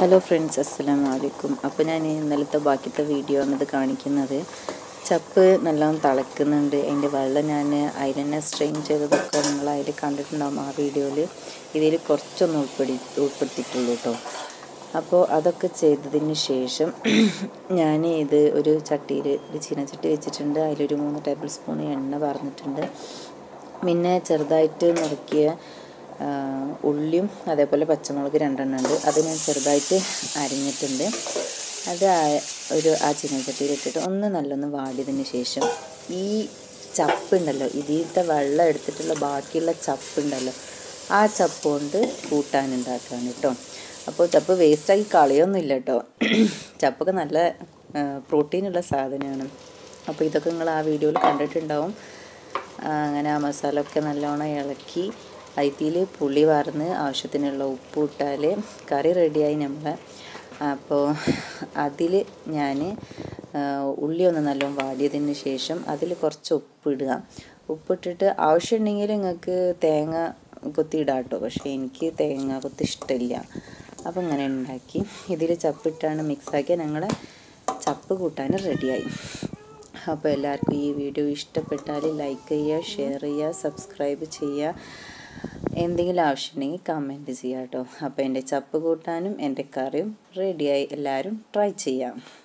hello friends അസ്സലാമു അലൈക്കും അപ്പോൾ ഞാൻ ഇന്നലത്തെ ബാക്കിത്തെ വീഡിയോ ആണ് ഇത് കാണിക്കുന്നത് ചപ്പ് നല്ലോണം തിളക്കുന്നുണ്ട് അതിൻ്റെ വെള്ളം ഞാൻ അതിൽ തന്നെ സ്ട്രെയിൻ ചെയ്തതൊക്കെ നിങ്ങൾ അതിൽ കണ്ടിട്ടുണ്ടാകും ആ വീഡിയോയിൽ ഇതിൽ കുറച്ചൊന്ന് ഉൾപ്പെടുത്തി ഉൾപ്പെടുത്തിയിട്ടുള്ളൂ കേട്ടോ അപ്പോൾ അതൊക്കെ ചെയ്തതിന് ശേഷം ഞാൻ ഇത് ഒരു ചട്ടിയിൽ ഒരു ചീനച്ചട്ടി വെച്ചിട്ടുണ്ട് അതിലൊരു മൂന്ന് ടേബിൾ സ്പൂൺ എണ്ണ പറഞ്ഞിട്ടുണ്ട് പിന്നെ ചെറുതായിട്ട് നുറുക്കിയ ആ, ഉള്ളിയും അതേപോലെ പച്ചമുളക് രണ്ടെണ്ണം ഉണ്ട് അത് ഞാൻ ചെറുതായിട്ട് അരിഞ്ഞിട്ടുണ്ട് അത് ആ- ഒരു ആ ചീനച്ചട്ടിയിൽ ഇട്ടിട്ട് ഒന്ന് നല്ലൊന്ന് വാടിയതിന് ശേഷം ഈ ചപ്പുണ്ടല്ലോ ഇതിലത്തെ വെള്ളം എടുത്തിട്ടുള്ള ബാക്കിയുള്ള ചപ്പുണ്ടല്ലോ ആ ചപ്പ് കൊണ്ട് കൂട്ടാനുണ്ടാക്കുകയാണ് കേട്ടോ അപ്പോൾ ചപ്പ് വേസ്റ്റാക്കി കളയൊന്നുമില്ല കേട്ടോ ചപ്പൊക്കെ നല്ല പ്രോട്ടീനുള്ള സാധനമാണ് അപ്പോൾ ഇതൊക്കെ നിങ്ങൾ ആ വീഡിയോയിൽ കണ്ടിട്ടുണ്ടാവും ആ, അങ്ങനെ ആ മസാല ഒക്കെ നല്ലോണം ഇളക്കി അതിൽ പുളി വാർന്ന് ആവശ്യത്തിനുള്ള ഉപ്പ് ഇട്ടാൽ കറി റെഡിയായി നമ്മളെ അപ്പോൾ അതിൽ ഞാൻ ഉള്ളി ഒന്ന് നല്ലോണം വാടിയതിന് ശേഷം അതിൽ കുറച്ച് ഉപ്പിടുക ഉപ്പിട്ടിട്ട് ആവശ്യമുണ്ടെങ്കിൽ നിങ്ങൾക്ക് തേങ്ങ കൊത്തി ഇടാം കേട്ടോ പക്ഷേ എനിക്ക് തേങ്ങ കൊത്തി ഇഷ്ടമില്ല അപ്പോൾ ഇങ്ങനെ ഉണ്ടാക്കി ഇതിൽ ചപ്പിട്ടാണ് മിക്സാക്കിയാൽ ഞങ്ങളെ ചപ്പ് കൂട്ടാൻ റെഡിയായി അപ്പോൾ എല്ലാവർക്കും ഈ വീഡിയോ ഇഷ്ടപ്പെട്ടാൽ ലൈക്ക് ചെയ്യുക ഷെയർ ചെയ്യുക സബ്സ്ക്രൈബ് ചെയ്യുക എന്തെങ്കിലും ആവശ്യമുണ്ടെങ്കിൽ കമൻറ്റ് ചെയ്യുക കേട്ടോ അപ്പോൾ എൻ്റെ ചപ്പ് കൂട്ടാനും എൻ്റെ കറിയും റെഡിയായി എല്ലാവരും ട്രൈ ചെയ്യാം